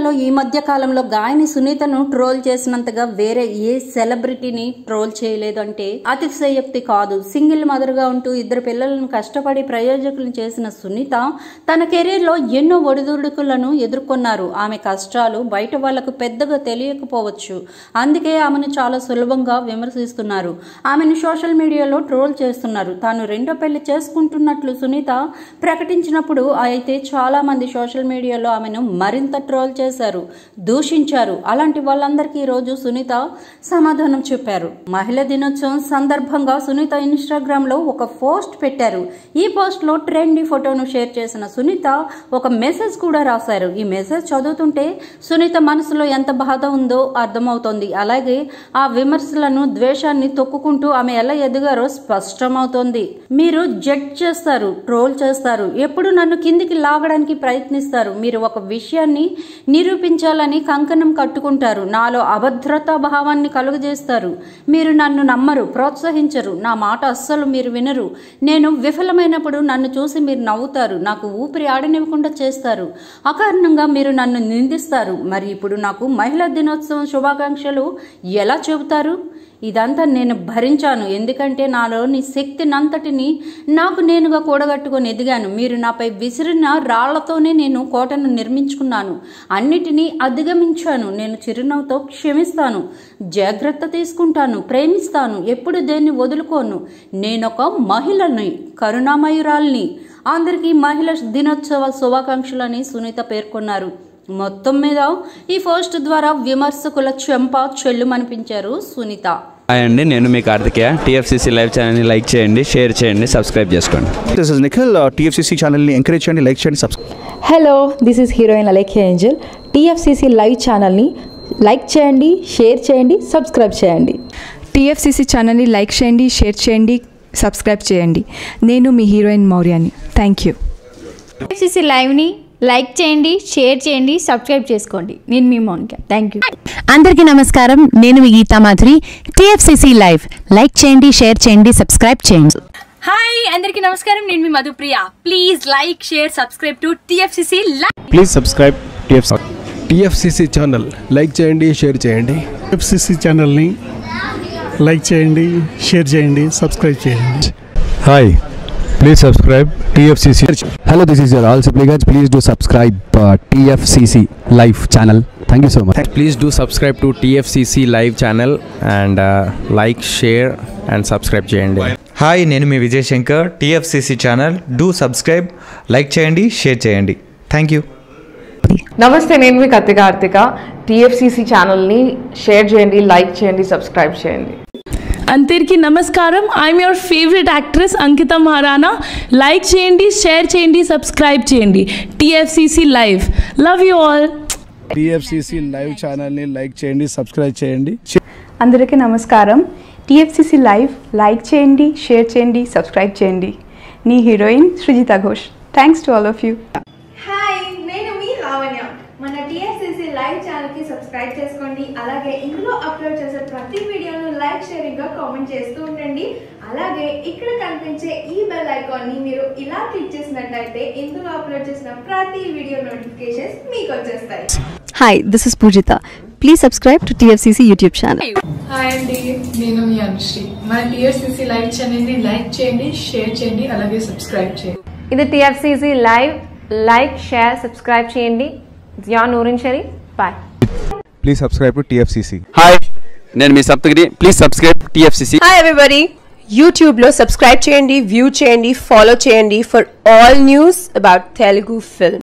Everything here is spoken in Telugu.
దేశంలో ఈ మధ్య కాలంలో గాయని సునీతను ట్రోల్ చేసినంతగా వేరే ఏ సెలబ్రిటీని ట్రోల్ చేయలేదు అంటే అతిశయోక్తి కాదు సింగిల్ మదర్ గా ఉంటూ ఇద్దరు పిల్లలను కష్టపడి ప్రయోజకులను చేసిన సునీత తన కెరీర్ లో ఎన్నో ఒడిదుడుకులను ఎదుర్కొన్నారు ఆమె కష్టాలు బయట వాళ్లకు పెద్దగా తెలియకపోవచ్చు అందుకే ఆమెను చాలా సులభంగా విమర్శిస్తున్నారు ఆమెను సోషల్ మీడియాలో ట్రోల్ చేస్తున్నారు తాను రెండో పెళ్లి చేసుకుంటున్నట్లు సునీత ప్రకటించినప్పుడు అయితే చాలా మంది సోషల్ మీడియాలో ఆమెను మరింత ట్రోల్ చేశారు దూషించారు అలాంటి వాళ్ళందరికీ ఈరోజు సునీత సమాధానం చెప్పారు మహిళా దినోత్సవం సందర్భంగా సునీత ఇన్స్టాగ్రామ్ లో ఒక పోస్ట్ పెట్టారు ఈ పోస్ట్ లో ట్రెండీ ఫోటోను షేర్ చేసిన సునీత ఒక మెసేజ్ కూడా రాశారు ఈ మెసేజ్ చదువుతుంటే సునీత మనసులో ఎంత బాధ ఉందో అర్థమవుతోంది అలాగే ఆ విమర్శలను ద్వేషాన్ని తొక్కుకుంటూ ఆమె ఎలా ఎదిగారో స్పష్టమవుతోంది మీరు జడ్జ్ చేస్తారు ట్రోల్ చేస్తారు ఎప్పుడు నన్ను కిందికి లాగడానికి ప్రయత్నిస్తారు మీరు ఒక విషయాన్ని నిరూపించాలని కంకణం కట్టుకుంటారు నాలో అభద్రతా భావాన్ని కలుగజేస్తారు మీరు నన్ను నమ్మరు ప్రోత్సహించరు నా మాట అస్సలు మీరు వినరు నేను విఫలమైనప్పుడు నన్ను చూసి మీరు నవ్వుతారు నాకు ఊపిరి ఆడనివ్వకుండా చేస్తారు అకారణంగా మీరు నన్ను నిందిస్తారు మరి ఇప్పుడు నాకు మహిళా దినోత్సవం శుభాకాంక్షలు ఎలా చెబుతారు ఇదంతా నేను భరించాను ఎందుకంటే నాలోని శక్తినంతటిని నాకు నేనుగా కూడగట్టుకొని ఎదిగాను మీరు నాపై విసిరిన రాళ్లతోనే నేను కోటను నిర్మించుకున్నాను అన్నిటినీ అధిగమించాను నేను చిరునవ్వుతో క్షమిస్తాను జాగ్రత్త తీసుకుంటాను ప్రేమిస్తాను ఎప్పుడు దేన్ని వదులుకోను నేనొక మహిళని కరుణామయురాల్ని అందరికీ మహిళ దినోత్సవ శుభాకాంక్షలని సునీత పేర్కొన్నారు మొత్తం మీద ఈ పోస్ట్ ద్వారా విమర్శకుల చెంప చెల్లుమనిపించారు సునీత హాయ్ అండి నేను మీ కార్తికేయ టీఎఫ్సీసీ లైవ్ ఛానల్ని లైక్ చేయండి షేర్ చేయండి సబ్స్క్రైబ్ చేసుకోండి దిస్ ఇస్ నిఖిల్ టీఎఫ్సీసీ ఛానల్ని ఎంకరేజ్ చేయండి లైక్ చేయండి subscribe hello this is heroine Alekhya angel TFCC live ఛానల్ని లైక్ చేయండి షేర్ చేయండి సబ్స్క్రైబ్ చేయండి టీఎఫ్సీసీ ఛానల్ని లైక్ చేయండి షేర్ చేయండి సబ్స్క్రైబ్ చేయండి నేను మీ heroine Mouryani thank you FCC లైవ్ని లైక్ చేయండి షేర్ చేయండి సబ్స్క్రైబ్ చేసుకోండి నేను మీ మౌనిక థ్యాంక్ యూ అందరికీ నమస్కారం నేను మీ Geetha Madhuri TFCC live like చేయండి షేర్ చేయండి సబ్స్క్రైబ్ చేయండి హాయ్ అందరికీ నమస్కారం నేను మీ Madhupriya please like share subscribe to TFCC please subscribe TF TFCC channel like చేయండి షేర్ చేయండి ఎఫ్సిసి ఛానల్ని లైక్ చేయండి షేర్ చేయండి సబ్స్క్రైబ్ చేయండి hi please subscribe TFCC hello this is యర్ ఆల్ సిప్లిగన్స్ please do subscribe TFCC live channel thank you so much please do subscribe to TFCC live channel and like share and subscribe చేయండి హాయ్ నేను మీ Vijay Shankar TFCC channel do subscribe like చేయండి షేర్ చేయండి థ్యాంక్ యూ నమస్తే నేను మీ కత్తి కార్తిక టీఎఫ్సిసి ఛానల్ని షేర్ చేయండి లైక్ చేయండి సబ్స్క్రైబ్ చేయండి అందరికీ నమస్కారం I'm your favourite actress Ankita Maharana like చేయండి షేర్ చేయండి సబ్స్క్రైబ్ చేయండి TFCC live love you all TFCC live ఛానల్ని లైక్ చేయండి సబ్స్క్రైబ్ చేయండి అందరికీ నమస్కారం టీఎఫ్సీసీ లైవ్ లైక్ చేయండి షేర్ చేయండి సబ్స్క్రైబ్ చేయండి నీ heroine Srujitha Ghosh thanks to all of you hi నేను మీ లావణ్య మన టిఎస్సిసి లైవ్ ఛానల్కి సబ్స్క్రైబ్ చేసుకోండి అలాగే ఇందులో అప్లోడ్ చేసే ప్రతి వీడియోను లైక్ షేరింగ్గా కామెంట్ చేస్తూ ఉండండి అలాగే ఇక్కడ కనిపించే ఈ బెల్ ఐకాన్ని మీరు ఇలా క్లిక్ చేసినట్టయితే ఇందులో అప్లోడ్ చేసిన ప్రతి వీడియో నోటిఫికేషన్స్ మీకు వచ్చేస్తాయి hi this is Poojitha please subscribe to TFCC YouTube channel hi అండి నేను మీ అనుశ్రీ మన టీఎస్సీసీ లైవ్ ఛానల్ని లైక్ చేయండి షేర్ చేయండి అలాగే సబ్స్క్రైబ్ చేయండి ఇది TFCC live like share subscribe చేయండి Jiya Noorin Shari bye please subscribe to TFCC hi నేను మీ Saptagiri please subscribe TFCC hi everybody యూట్యూబ్లో సబ్స్క్రైబ్ చేయండి వ్యూ చేయండి ఫాలో చేయండి for all news about Telugu film